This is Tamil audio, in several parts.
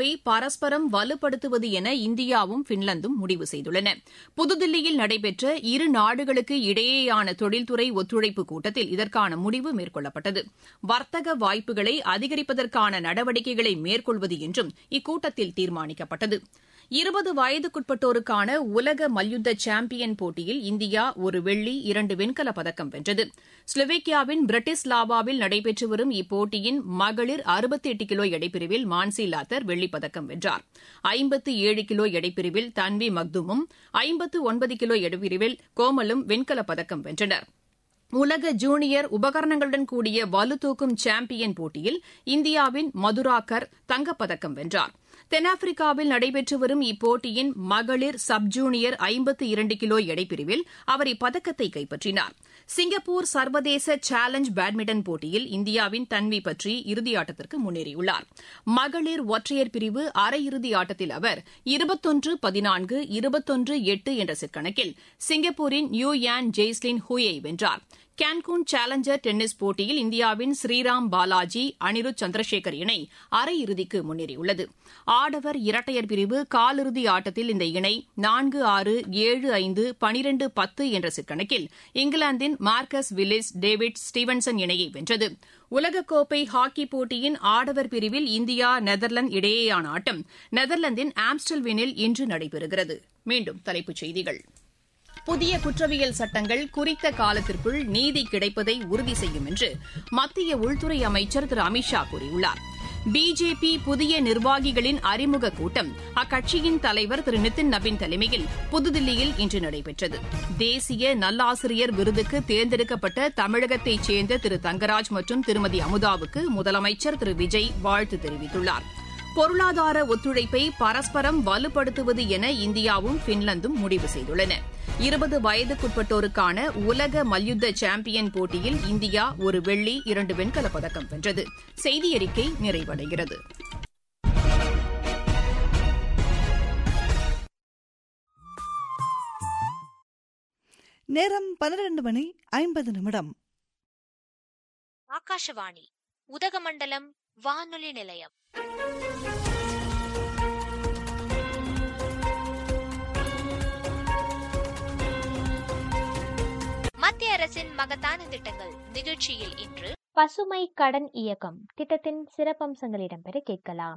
ஒத்துழைப்பை பரஸ்பரம் வலுப்படுத்துவது என இந்தியாவும் பின்லாந்தும் முடிவு செய்துள்ளன புதுதில்லியில் நடைபெற்ற இரு நாடுகளுக்கு இடையேயான தொழில்துறை ஒத்துழைப்பு கூட்டத்தில் இதற்கான முடிவு மேற்கொள்ளப்பட்டது வர்த்தக வாய்ப்புகளை அதிகரிப்பதற்கான நடவடிக்கைகளை மேற்கொள்வது என்றும் இக்கூட்டத்தில் தீர்மானிக்கப்பட்டது இருபது வயதுக்குட்பட்டோருக்கான உலக மல்யுத்த சாம்பியன் போட்டியில் இந்தியா ஒரு வெள்ளி இரண்டு வெண்கலப் பதக்கம் வென்றது ஸ்லோவேக்கியாவின் பிரிட்டிஸ்லாவாவில் நடைபெற்று வரும் இப்போட்டியின் மகளிர் அறுபத்தி எட்டு கிலோ எடைப்பிரிவில் மான்சி லாத்தர் வெள்ளிப் பதக்கம் வென்றார் ஐம்பத்து ஏழு கிலோ எடைப்பிரிவில் தன்வி மக்துமும் ஐம்பத்து ஒன்பது கிலோ எடைப்பிரிவில் கோமலும் வெண்கலப் பதக்கம் வென்றனர் உலக ஜூனியர் உபகரணங்களுடன் கூடிய வலுதூக்கும் சாம்பியன் போட்டியில் இந்தியாவின் மதுராகர் தங்கப்பதக்கம் வென்றார் தென்னாப்பிரிக்காவில் நடைபெற்று வரும் இப்போட்டியின் மகளிர் சப் ஜூனியர் ஐம்பத்து இரண்டு கிலோ எடைப்பிரிவில் அவர் இப்பதக்கத்தை கைப்பற்றினார் சிங்கப்பூர் சர்வதேச சேலஞ்ச் பேட்மிண்டன் போட்டியில் இந்தியாவின் தன்வி பற்றி இறுதியாட்டத்திற்கு முன்னேறியுள்ளார் மகளிர் ஒற்றையர் பிரிவு அரையிறுதி ஆட்டத்தில் அவர் இருபத்தொன்று பதினான்கு இருபத்தொன்று எட்டு என்ற செட் கணக்கில் சிங்கப்பூரின் யூ யான் ஜெய்ஸ்லின் ஹுயை வென்றார் கேன்கூன் சேலஞ்சர் டென்னிஸ் போட்டியில் இந்தியாவின் ஸ்ரீராம் பாலாஜி அனிருத் சந்திரசேகர் இணை அரையிறுதிக்கு முன்னேறியுள்ளது ஆடவர் இரட்டையர் பிரிவு காலிறுதி ஆட்டத்தில் இந்த இணை நான்கு ஆறு ஏழு ஐந்து பனிரெண்டு பத்து என்ற செட் கணக்கில் இங்கிலாந்தின் மார்க்கஸ் வில்லிஸ் டேவிட் ஸ்டீவன்சன் இணையை வென்றது உலகக்கோப்பை ஹாக்கி போட்டியின் ஆடவர் பிரிவில் இந்தியா நெதர்லாந்து இடையேயான ஆட்டம் நெதர்லாந்தின் ஆம்ஸ்டல்வினில் இன்று நடைபெறுகிறது மீண்டும் தலைப்புச் செய்திகள் புதிய குற்றவியல் சட்டங்கள் குறித்த காலத்திற்குள் நீதி கிடைப்பதை உறுதி செய்யும் என்று மத்திய உள்துறை அமைச்சர் திரு அமித்ஷா கூறியுள்ளார் பிஜேபி புதிய நிர்வாகிகளின் அறிமுக கூட்டம் அக்கட்சியின் தலைவர் திரு நிதின் நபின் தலைமையில் புதுதில்லியில் இன்று நடைபெற்றது தேசிய நல்லாசிரியர் விருதுக்கு தேர்ந்தெடுக்கப்பட்ட தமிழகத்தைச் சேர்ந்த திரு தங்கராஜ் மற்றும் திருமதி அமுதாவுக்கு முதலமைச்சர் திரு விஜய் வாழ்த்து தெரிவித்துள்ளார் பொருளாதார ஒத்துழைப்பை பரஸ்பரம் வலுப்படுத்துவது என இந்தியாவும் பின்லாந்தும் முடிவு செய்துள்ளன இருபது வயதுக்குட்பட்டோருக்கான உலக மல்யுத்த சாம்பியன் போட்டியில் இந்தியா ஒரு வெள்ளி இரண்டு வெண்கலப் பதக்கம் வென்றது செய்தி அறிக்கை நிறைவடைகிறது நேரம் பன்னிரண்டு மணி ஐம்பது நிமிடம் ஆகாஷவாணி உதகமண்டலம் வானொலி நிலையம் மத்திய அரசின் மகத்தான திட்டங்கள் நிகழ்ச்சியில் இன்று பசுமை கடன் இயக்கம் திட்டத்தின் சிறப்பம்சங்கள் இடம்பெற கேட்கலாம்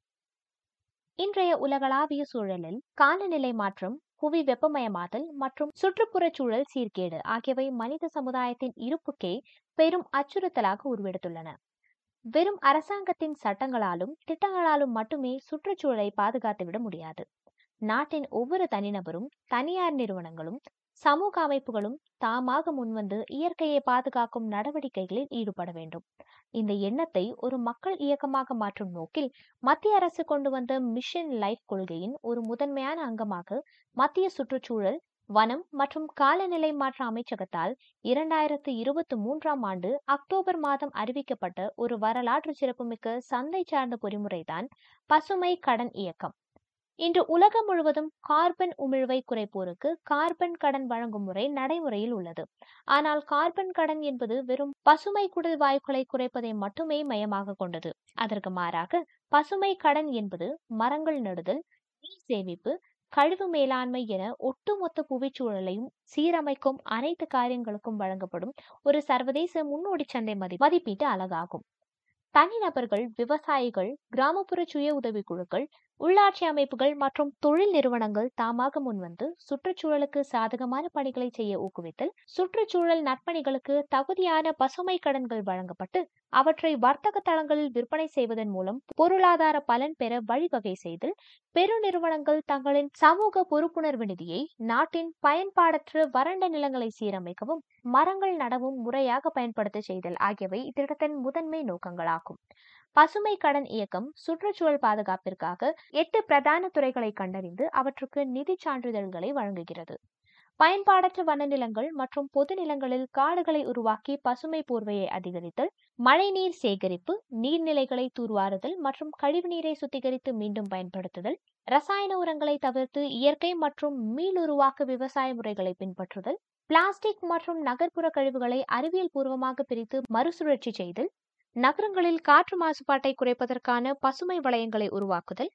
இன்றைய உலகளாவிய சூழலில் காலநிலை மாற்றம் புவி வெப்பமயமாதல் மற்றும் சுற்றுப்புறச் சூழல் சீர்கேடு ஆகியவை மனித சமுதாயத்தின் இருப்புக்கே பெரும் அச்சுறுத்தலாக உருவெடுத்துள்ளன வெறும் அரசாங்கத்தின் சட்டங்களாலும் திட்டங்களாலும் மட்டுமே சுற்றுச்சூழலை பாதுகாத்துவிட முடியாது நாட்டின் ஒவ்வொரு தனிநபரும் தனியார் நிறுவனங்களும் சமூக அமைப்புகளும் தாமாக முன்வந்து இயற்கையை பாதுகாக்கும் நடவடிக்கைகளில் ஈடுபட வேண்டும் இந்த எண்ணத்தை ஒரு மக்கள் இயக்கமாக மாற்றும் நோக்கில் மத்திய அரசு கொண்டு வந்த மிஷன் லைஃப் கொள்கையின் ஒரு முதன்மையான அங்கமாக மத்திய சுற்றுச்சூழல் வனம் மற்றும் காலநிலை மாற்ற அமைச்சகத்தால் இரண்டாயிரத்து இருபத்தி மூன்றாம் ஆண்டு அக்டோபர் மாதம் அறிவிக்கப்பட்ட ஒரு வரலாற்று சிறப்புமிக்க சந்தை சார்ந்த பொறிமுறைதான் பசுமை கடன் இயக்கம் இன்று உலகம் முழுவதும் கார்பன் உமிழ்வை குறைப்போருக்கு கார்பன் கடன் வழங்கும் முறை நடைமுறையில் உள்ளது ஆனால் கார்பன் கடன் என்பது வெறும் பசுமை குடல் வாயுக்களை குறைப்பதை மட்டுமே மையமாக கொண்டது அதற்கு மாறாக பசுமை கடன் என்பது மரங்கள் நடுதல் நீர் சேமிப்பு கழிவு மேலாண்மை என ஒட்டுமொத்த புவிச்சூழலையும் சீரமைக்கும் அனைத்து காரியங்களுக்கும் வழங்கப்படும் ஒரு சர்வதேச முன்னோடி சந்தை மதி மதிப்பீட்டு அலகாகும் தனிநபர்கள் விவசாயிகள் கிராமப்புற சுய உதவி குழுக்கள் உள்ளாட்சி அமைப்புகள் மற்றும் தொழில் நிறுவனங்கள் தாமாக முன்வந்து சுற்றுச்சூழலுக்கு சாதகமான பணிகளை செய்ய ஊக்குவித்தல் சுற்றுச்சூழல் நற்பணிகளுக்கு தகுதியான பசுமை கடன்கள் வழங்கப்பட்டு அவற்றை வர்த்தக தளங்களில் விற்பனை செய்வதன் மூலம் பொருளாதார பலன் பெற வழிவகை செய்தல் பெருநிறுவனங்கள் தங்களின் சமூக பொறுப்புணர்வு நிதியை நாட்டின் பயன்பாடற்ற வறண்ட நிலங்களை சீரமைக்கவும் மரங்கள் நடவும் முறையாக பயன்படுத்த செய்தல் ஆகியவை இத்திட்டத்தின் முதன்மை நோக்கங்களாகும் பசுமை கடன் இயக்கம் சுற்றுச்சூழல் பாதுகாப்பிற்காக எட்டு பிரதான துறைகளை கண்டறிந்து அவற்றுக்கு நிதி சான்றிதழ்களை வழங்குகிறது பயன்பாடற்ற வனநிலங்கள் மற்றும் பொது நிலங்களில் காடுகளை உருவாக்கி பசுமை போர்வையை அதிகரித்தல் மழைநீர் சேகரிப்பு நீர்நிலைகளை தூர்வாறுதல் மற்றும் கழிவுநீரை சுத்திகரித்து மீண்டும் பயன்படுத்துதல் ரசாயன உரங்களை தவிர்த்து இயற்கை மற்றும் மீளுருவாக்க விவசாய முறைகளை பின்பற்றுதல் பிளாஸ்டிக் மற்றும் நகர்ப்புற கழிவுகளை அறிவியல் பூர்வமாக பிரித்து மறுசுழற்சி செய்தல் நகரங்களில் காற்று மாசுபாட்டை குறைப்பதற்கான பசுமை வளையங்களை உருவாக்குதல்